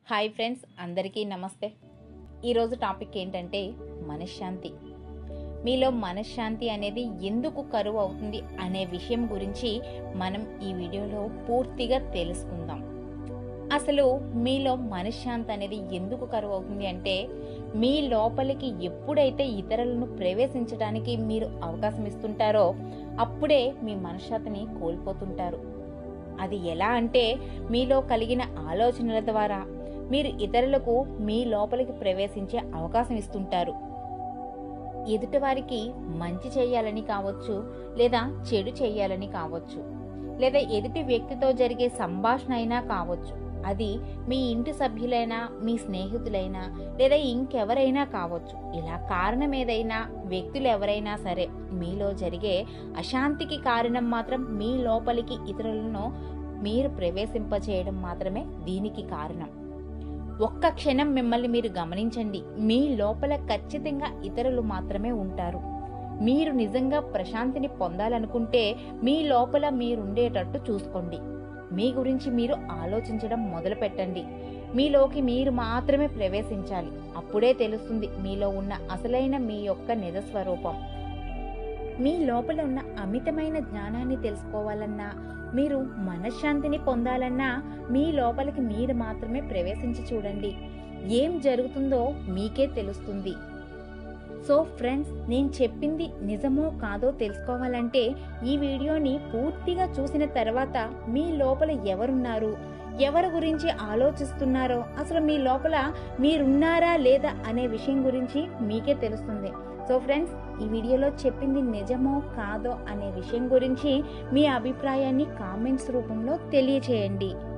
hi friends అందరికీ నమస్తే ఈరోజు టాపిక్ ఏంటంటే మనశ్శాంతి మీలో మనశ్శాంతి అనేది ఎందుకు కరువు అవుతుంది అనే విషయం గురించి మనం ఈ వీడియోలో పూర్తిగా తెలుసుకుందాం అసలు మీలో మనశ్శాంతి అనేది ఎందుకు కరువు అవుతుంది అంటే మీ లోపలికి ఎప్పుడైతే ఇతరులను ప్రవేశించడానికి మీరు అవకాశం ఇస్తుంటారో అప్పుడే మీ మనశ్శాంతిని కోల్పోతుంటారు అది ఎలా అంటే మీలో కలిగిన ఆలోచనల ద్వారా మీరు ఇతరులకు మీ లోపలికి ప్రవేశించే అవకాశం ఇస్తుంటారు ఎదుటివారికి మంచి చేయాలని కావచ్చు లేదా చెడు చేయాలని కావచ్చు లేదా ఎదుటి వ్యక్తితో జరిగే సంభాషణ అయినా కావచ్చు అది మీ ఇంటి సభ్యులైనా మీ స్నేహితులైనా లేదా ఇంకెవరైనా కావచ్చు ఇలా కారణం ఏదైనా వ్యక్తులు ఎవరైనా సరే మీలో జరిగే అశాంతికి కారణం మాత్రం మీ లోపలికి ఇతరులను మీరు ప్రవేశింపచేయడం మాత్రమే దీనికి కారణం ఒక్క క్షణం మిమ్మల్ని మీరు గమనించండి మీ లోపల ఖచ్చితంగా ఇతరులు మాత్రమే ఉంటారు మీరు నిజంగా ప్రశాంతిని పొందాలనుకుంటే మీ లోపల మీరుండేటట్టు చూసుకోండి మీ గురించి మీరు ఆలోచించడం మొదలు పెట్టండి మీలోకి మీరు మాత్రమే ప్రవేశించాలి అప్పుడే తెలుస్తుంది మీలో ఉన్న అసలైన మీ యొక్క నిజ స్వరూపం మీ లోపల ఉన్న అమితమైన జ్ఞానాన్ని తెలుసుకోవాలన్నా మీరు మనశ్శాంతిని పొందాలన్నా మీ లోపలికి మీరు మాత్రమే ప్రవేశించి చూడండి ఏం జరుగుతుందో మీకే తెలుస్తుంది సో ఫ్రెండ్స్ నేను చెప్పింది నిజమో కాదో తెలుసుకోవాలంటే ఈ వీడియోని పూర్తిగా చూసిన తర్వాత మీ లోపల ఎవరున్నారు ఎవరి గురించి ఆలోచిస్తున్నారో అసలు మీ లోపల మీరున్నారా లేదా అనే విషయం గురించి మీకే తెలుస్తుంది సో ఫ్రెండ్స్ ఈ వీడియోలో చెప్పింది నిజమో కాదో అనే విషయం గురించి మీ అభిప్రాయాన్ని కామెంట్స్ రూపంలో తెలియచేయండి